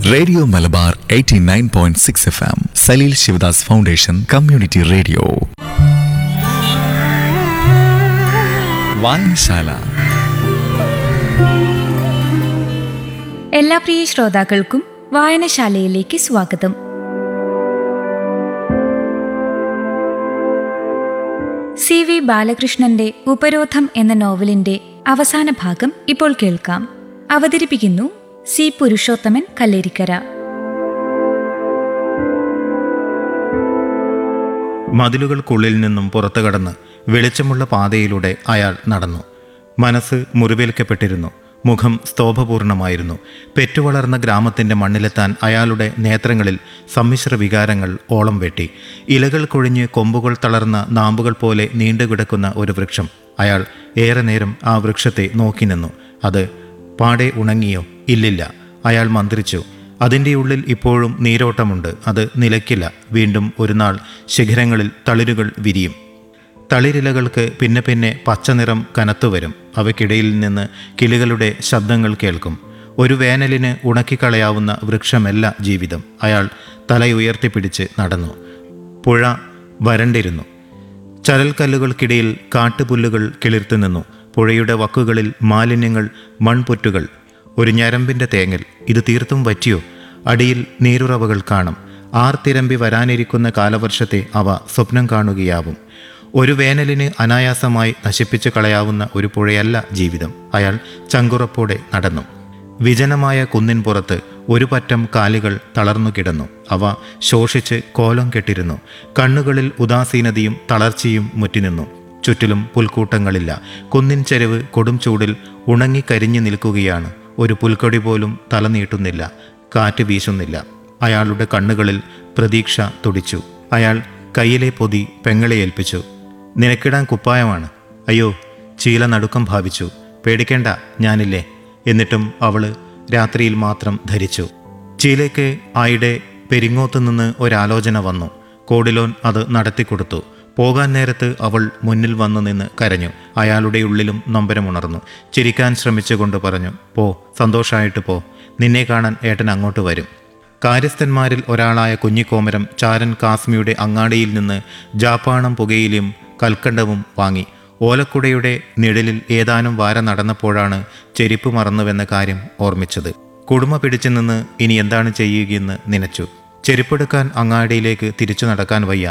radio Malabar 89.6 F M Saleel Sivadas foundation community radio വായനശാല എല്ലാ പ്രിയ ശ്രോതാക്കൾക്കും വായനശാലയിലേക്ക് സ്വാഗതം സി വി ബാലകൃഷ്ണന്റെ ഉപരോധം എന്ന നോവലിന്റെ അവസാന ഭാഗം ഇപ്പോൾ കേൾക്കാം അവതരിപ്പിക്കുന്നു സി പുരുഷോത്തമൻ കല്ലേരിക്കര മതിലുകൾക്കുള്ളിൽ നിന്നും പുറത്തു കടന്ന് വെളിച്ചമുള്ള പാതയിലൂടെ അയാൾ നടന്നു മനസ്സ് മുറിവേൽക്കപ്പെട്ടിരുന്നു മുഖം സ്തോഭപൂർണമായിരുന്നു പെറ്റുവളർന്ന ഗ്രാമത്തിന്റെ മണ്ണിലെത്താൻ അയാളുടെ നേത്രങ്ങളിൽ സമ്മിശ്ര വികാരങ്ങൾ ഓളം വെട്ടി ഇലകൾ കൊഴിഞ്ഞ് കൊമ്പുകൾ തളർന്ന നാമ്പുകൾ പോലെ നീണ്ടുകിടക്കുന്ന ഒരു വൃക്ഷം അയാൾ ഏറെ നേരം ആ വൃക്ഷത്തെ നോക്കി നിന്നു അത് പാടെ ഉണങ്ങിയോ ഇല്ലില്ല അയാൾ മന്ത്രിച്ചു അതിൻ്റെ ഉള്ളിൽ ഇപ്പോഴും നീരോട്ടമുണ്ട് അത് നിലയ്ക്കില്ല വീണ്ടും ഒരു നാൾ ശിഖരങ്ങളിൽ തളിരുകൾ വിരിയും തളിരിലകൾക്ക് പിന്നെ പിന്നെ പച്ചനിറം കനത്തുവരും അവയ്ക്കിടയിൽ നിന്ന് കിളികളുടെ ശബ്ദങ്ങൾ കേൾക്കും ഒരു വേനലിന് ഉണക്കിക്കളയാവുന്ന വൃക്ഷമല്ല ജീവിതം അയാൾ തലയുയർത്തിപ്പിടിച്ച് നടന്നു പുഴ വരണ്ടിരുന്നു ചരൽക്കല്ലുകൾക്കിടയിൽ കാട്ടുപുല്ലുകൾ കിളിർത്തു നിന്നു പുഴയുടെ വക്കുകളിൽ മാലിന്യങ്ങൾ മൺപൊറ്റുകൾ ഒരു ഞരമ്പിൻ്റെ തേങ്ങൽ ഇത് തീർത്തും പറ്റിയോ അടിയിൽ നീരുറവകൾ കാണും ആർത്തിരമ്പി വരാനിരിക്കുന്ന കാലവർഷത്തെ അവ സ്വപ്നം കാണുകയാവും ഒരു വേനലിന് അനായാസമായി നശിപ്പിച്ചു കളയാവുന്ന ഒരു പുഴയല്ല ജീവിതം അയാൾ ചങ്കുറപ്പോടെ നടന്നു വിജനമായ കുന്നിൻ പുറത്ത് ഒരു പറ്റം കാലുകൾ തളർന്നു കിടന്നു അവ ശോഷിച്ച് കോലം കെട്ടിരുന്നു കണ്ണുകളിൽ ഉദാസീനതയും തളർച്ചയും മുറ്റിനിന്നു ചുറ്റിലും പുൽക്കൂട്ടങ്ങളില്ല കുന്നിൻ ചെരുവ് കൊടും ചൂടിൽ ഉണങ്ങിക്കരിഞ്ഞു നിൽക്കുകയാണ് ഒരു പുൽക്കൊടി പോലും തല നീട്ടുന്നില്ല കാറ്റ് വീശുന്നില്ല അയാളുടെ കണ്ണുകളിൽ പ്രതീക്ഷ തുടിച്ചു അയാൾ കയ്യിലെ പൊതി പെങ്ങളെ ഏൽപ്പിച്ചു നിനക്കിടാൻ കുപ്പായമാണ് അയ്യോ ചീല നടുക്കം ഭാവിച്ചു പേടിക്കേണ്ട ഞാനില്ലേ എന്നിട്ടും അവള് രാത്രിയിൽ മാത്രം ധരിച്ചു ചീലയ്ക്ക് ആയിടെ പെരിങ്ങോത്ത് നിന്ന് ഒരാലോചന വന്നു കോടിലോൻ അത് നടത്തിക്കൊടുത്തു പോകാൻ നേരത്ത് അവൾ മുന്നിൽ വന്നു നിന്ന് കരഞ്ഞു അയാളുടെ ഉള്ളിലും നൊമ്പരമുണർന്നു ചിരിക്കാൻ ശ്രമിച്ചുകൊണ്ട് പറഞ്ഞു പോ സന്തോഷമായിട്ട് പോ നിന്നെ കാണാൻ ഏട്ടൻ അങ്ങോട്ട് വരും കാര്യസ്ഥന്മാരിൽ ഒരാളായ കുഞ്ഞിക്കോമരം ചാരൻ കാസ്മിയുടെ അങ്ങാടിയിൽ നിന്ന് ജാപ്പാണം പുകയിലും കൽക്കണ്ടവും വാങ്ങി ഓലക്കുടയുടെ നിഴലിൽ ഏതാനും വാര നടന്നപ്പോഴാണ് ചെരിപ്പ് മറന്നുവെന്ന കാര്യം ഓർമ്മിച്ചത് കുടുമ പിടിച്ചു നിന്ന് ഇനി എന്താണ് ചെയ്യുകയെന്ന് നനച്ചു ചെരുപ്പെടുക്കാൻ അങ്ങാടിയിലേക്ക് തിരിച്ചു നടക്കാൻ വയ്യ